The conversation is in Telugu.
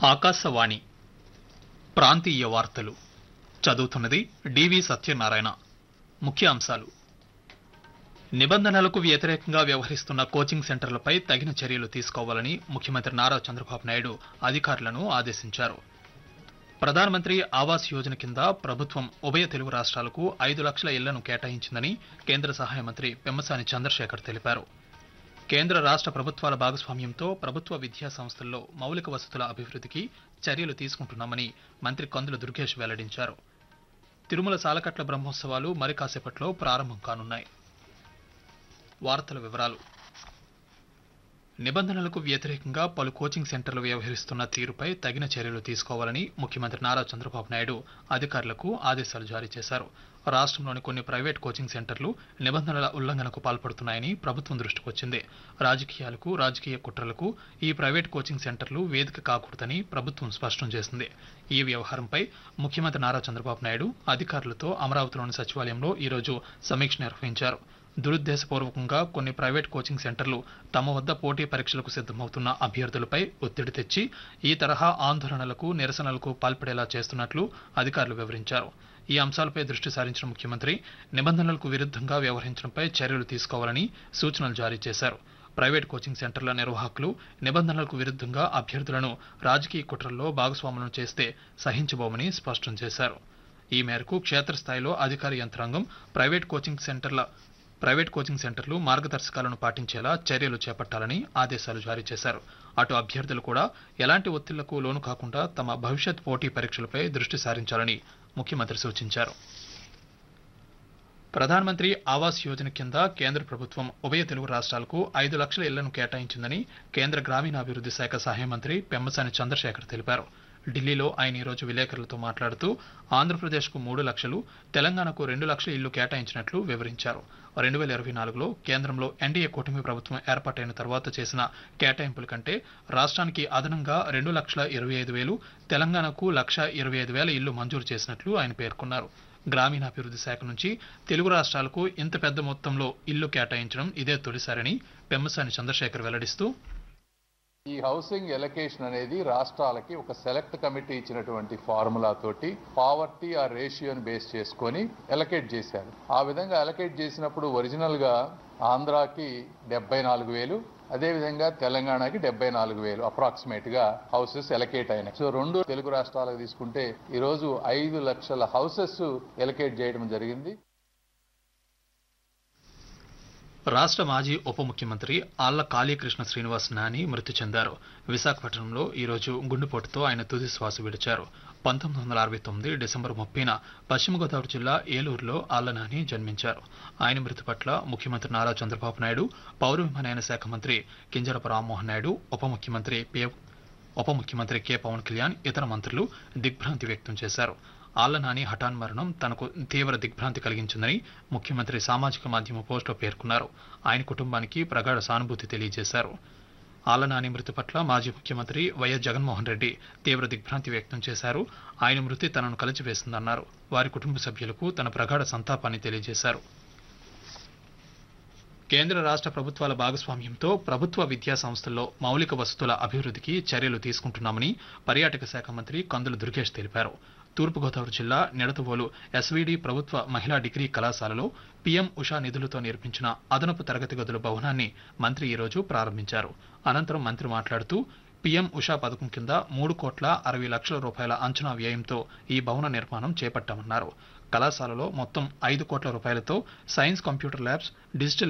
ఆకాశవాణి ప్రాంతీయ వార్తలు చదువుతున్నది డివి సత్యనారాయణ ముఖ్య అంశాలు నిబంధనలకు వ్యతిరేకంగా వ్యవహరిస్తున్న కోచింగ్ సెంటర్లపై తగిన చర్యలు తీసుకోవాలని ముఖ్యమంత్రి నారా చంద్రబాబు నాయుడు అధికారులను ఆదేశించారు ప్రధానమంత్రి ఆవాస్ యోజన కింద ప్రభుత్వం ఉభయ తెలుగు రాష్ట్రాలకు ఐదు లక్షల ఇళ్లను కేటాయించిందని కేంద్ర సహాయ మంత్రి పెమ్మసాని చంద్రశేఖర్ తెలిపారు కేంద్ర రాష్ట్ర ప్రభుత్వాల భాగస్వామ్యంతో ప్రభుత్వ విద్యా సంస్థల్లో మౌలిక వసతుల అభివృద్ధికి చర్యలు తీసుకుంటున్నామని మంత్రి కందుల దుర్గేష్ వెల్లడించారు తిరుమల సాలకట్ల బ్రహ్మోత్సవాలు మరి కాసేపట్లో ప్రారంభం కానున్నాయి వార్తల వివరాలు నిబంధనలకు వ్యతిరేకంగా పలు కోచింగ్ సెంటర్లు వ్యవహరిస్తున్న తీరుపై తగిన చర్యలు తీసుకోవాలని ముఖ్యమంత్రి నారా చంద్రబాబు నాయుడు అధికారులకు ఆదేశాలు జారీ చేశారు రాష్ట్రంలోని కొన్ని ప్రైవేట్ కోచింగ్ సెంటర్లు నిబంధనల ఉల్లంఘనకు పాల్పడుతున్నాయని ప్రభుత్వం దృష్టికి వచ్చింది రాజకీయాలకు రాజకీయ కుట్రలకు ఈ ప్రైవేట్ కోచింగ్ సెంటర్లు వేదిక కాకూడదని ప్రభుత్వం స్పష్టం చేసింది ఈ వ్యవహారంపై ముఖ్యమంత్రి నారా చంద్రబాబు నాయుడు అధికారులతో అమరావతిలోని సచివాలయంలో ఈరోజు సమీక్ష నిర్వహించారు దురుద్దేశపూర్వకంగా కొన్ని ప్రైవేట్ కోచింగ్ సెంటర్లు తమ వద్ద పోటీ పరీక్షలకు సిద్ధమవుతున్న అభ్యర్థులపై ఒత్తిడి తెచ్చి ఈ తరహా ఆందోళనలకు నిరసనలకు పాల్పడేలా చేస్తున్నట్లు అధికారులు వివరించారు ఈ అంశాలపై దృష్టి సారించిన ముఖ్యమంత్రి నిబంధనలకు విరుద్ధంగా వ్యవహరించడంపై చర్యలు తీసుకోవాలని సూచనలు జారీ చేశారు ప్రైవేట్ కోచింగ్ సెంటర్ల నిర్వాహకులు నిబంధనలకు విరుద్ధంగా అభ్యర్థులను రాజకీయ కుట్రల్లో భాగస్వాములను చేస్తే సహించబోమని స్పష్టం చేశారు ఈ మేరకు క్షేత్రస్థాయిలో అధికార యంత్రాంగం ప్రైవేట్ కోచింగ్ సెంటర్ల ప్రైవేట్ కోచింగ్ సెంటర్లు మార్గదర్శకాలను పాటించేలా చర్యలు చేపట్టాలని ఆదేశాలు జారీ చేశారు అటు అభ్యర్థులు కూడా ఎలాంటి ఒత్తిళ్లకు లోను కాకుండా తమ భవిష్యత్ పోటీ పరీక్షలపై దృష్టి సారించాలని ముఖ్యమంత్రి సూచించారు ప్రధానమంత్రి ఆవాస్ యోజన కింద కేంద్ర ప్రభుత్వం ఉభయ తెలుగు రాష్ట్రాలకు ఐదు లక్షల ఇళ్లను కేటాయించిందని కేంద్ర గ్రామీణాభివృద్ధి శాఖ సహాయ మంత్రి పెమ్మసాని చంద్రశేఖర్ తెలిపారు ఢిల్లీలో ఆయన ఈరోజు విలేకరులతో మాట్లాడుతూ ఆంధ్రప్రదేశ్కు మూడు లక్షలు తెలంగాణకు రెండు లక్షల ఇళ్లు కేటాయించినట్లు వివరించారు రెండు వేల ఇరవై నాలుగులో కేంద్రంలో ఎన్డీఏ కూటమి ప్రభుత్వం ఏర్పాటైన తర్వాత చేసిన కేటాయింపుల కంటే రాష్ట్రానికి అదనంగా రెండు లక్షల ఇరవై ఐదు వేలు తెలంగాణకు లక్ష ఇరవై ఐదు వేల ఇళ్లు మంజూరు చేసినట్లు ఆయన పేర్కొన్నారు గ్రామీణాభివృద్ధి శాఖ నుంచి తెలుగు రాష్ట్రాలకు ఇంత పెద్ద మొత్తంలో ఇల్లు కేటాయించడం ఇదే తొలిసారని పెమ్మసాని చంద్రశేఖర్ వెల్లడిస్తూ ఈ హౌసింగ్ ఎలకేషన్ అనేది రాష్ట్రాలకి ఒక సెలెక్ట్ కమిటీ ఇచ్చినటువంటి ఫార్ములా తోటి పావర్టీ ఆ రేషియోని బేస్ చేసుకొని ఎలకేట్ చేశారు ఆ విధంగా ఎలకేట్ చేసినప్పుడు ఒరిజినల్ గా ఆంధ్రాకి డెబ్బై నాలుగు వేలు అదేవిధంగా తెలంగాణకి డెబ్బై నాలుగు వేలు అప్రాక్సిమేట్ గా హౌసెస్ ఎలకేట్ అయినాయి సో రెండు తెలుగు రాష్ట్రాలకు తీసుకుంటే ఈ రోజు ఐదు లక్షల హౌసెస్ ఎలకేట్ చేయడం జరిగింది రాష్ట్ర మాజీ ఉప ముఖ్యమంత్రి ఆళ్ల కాళీకృష్ణ శ్రీనివాస్ నాని మృతి చెందారు విశాఖపట్నంలో ఈరోజు గుండెపోటుతో ఆయన తుది శ్వాస విడిచారు పంతొమ్మిది వందల అరవై తొమ్మిది డిసెంబర్ ముప్పైన పశ్చిమ గోదావరి జిల్లా ఏలూరులో ఆళ్ల నాని జన్మించారు ఆయన మృతి పట్ల ముఖ్యమంత్రి నారా చంద్రబాబు నాయుడు పౌర విమానయాన శాఖ మంత్రి కింజరపు రామ్మోహన్ నాయుడు ఉప ముఖ్యమంత్రి పి ఉప ముఖ్యమంత్రి కె పవన్ కళ్యాణ్ ఇతర మంత్రులు దిగ్భ్రాంతి వ్యక్తం చేశారు ఆళ్ల నాని హఠాన్ మరణం తనకు తీవ్ర దిగ్భ్రాంతి కలిగించిందని ముఖ్యమంత్రి సామాజిక మాధ్యమ పోస్టులో పేర్కొన్నారు ఆయన కుటుంబానికి ప్రగాఢ సానుభూతి తెలియజేశారు ఆళ్ల నాని మృతి పట్ల మాజీ ముఖ్యమంత్రి వైఎస్ జగన్మోహన్ రెడ్డి తీవ్ర దిగ్భ్రాంతి వ్యక్తం చేశారు ఆయన మృతి తనను కలిచివేసిందన్నారు వారి కుటుంబ సభ్యులకు తన ప్రగాఢ సంతాపాన్ని తెలియజేశారు కేంద్ర రాష్ట్ర ప్రభుత్వాల భాగస్వామ్యంతో ప్రభుత్వ విద్యా సంస్థల్లో మౌలిక వసతుల అభివృద్ధికి చర్యలు తీసుకుంటున్నామని పర్యాటక శాఖ మంత్రి కందుల దుర్గేష్ తెలిపారు తూర్పుగోదావరి జిల్లా నిడదవోలు ఎస్వీడి ప్రభుత్వ మహిళా డిగ్రీ కళాశాలలో పీఎం ఉషా నిధులతో నిర్మించిన అదనపు తరగతి గదుల భవనాన్ని మంత్రి ఈరోజు ప్రారంభించారు అనంతరం మంత్రి మాట్లాడుతూ పీఎం ఉషా పథకం కింద మూడు కోట్ల అరవై లక్షల రూపాయల అంచనా వ్యయంతో ఈ భవన నిర్మాణం చేపట్టామన్నారు కళాశాలలో మొత్తం ఐదు కోట్ల రూపాయలతో సైన్స్ కంప్యూటర్ ల్యాబ్స్ డిజిటల్